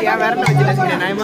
என் விரல வச்சு நசுக்கிறேன் நாயமா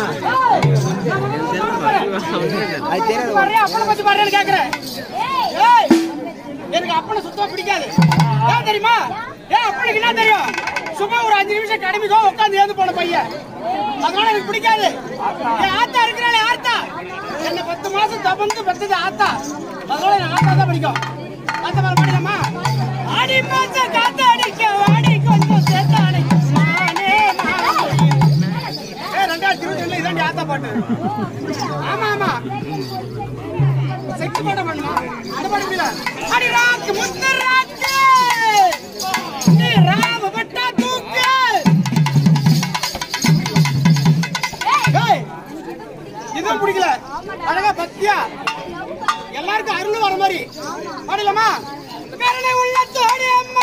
அது தெரியாது பாரு, அப்பனை பத்தி பாருன்னு கேக்குறேன். ஏய், எனக்கு அப்பனை சுத்தமா பிடிக்காது ஏன் தெரியுமா ஏன் அப்பனுக்கு என்ன தெரியும் சும்மா ஒரு அஞ்சு நிமிஷம் கடமைக்கோ உட்காந்து ஏந்து போன பையன் அதனால எனக்கு பிடிக்காது என் ஆத்தா இருக்கிறாளே ஆத்தா என்ன பத்து மாசம் தபந்து பத்தது ஆத்தா அதனால எனக்கு ஆத்தா தான் பிடிக்கும் ஆத்தா மேல பாடிடமா ஆடி மாச காத்த அடிக்க வாடி கொஞ்சம் சேர்த்து அடிக்க மானே மானே ஏய் ரெண்டாயிரத்தி இருபத்தி ரெண்டுல இதாண்டி ஆத்தா பாட்டு ஆமா ஆமா செக்ஸ் பாட பண்ணுமா அது பாட முடியல அடி ராக்கு முத்து ராக்கு நீ ராம பட்டா தூக்கு ஏய் இதுவும் பிடிக்கல அழகா பத்தியா எல்லாருக்கும் அருள் வர மாதிரி பாடலாமா கருணை உள்ள தோடி அம்மா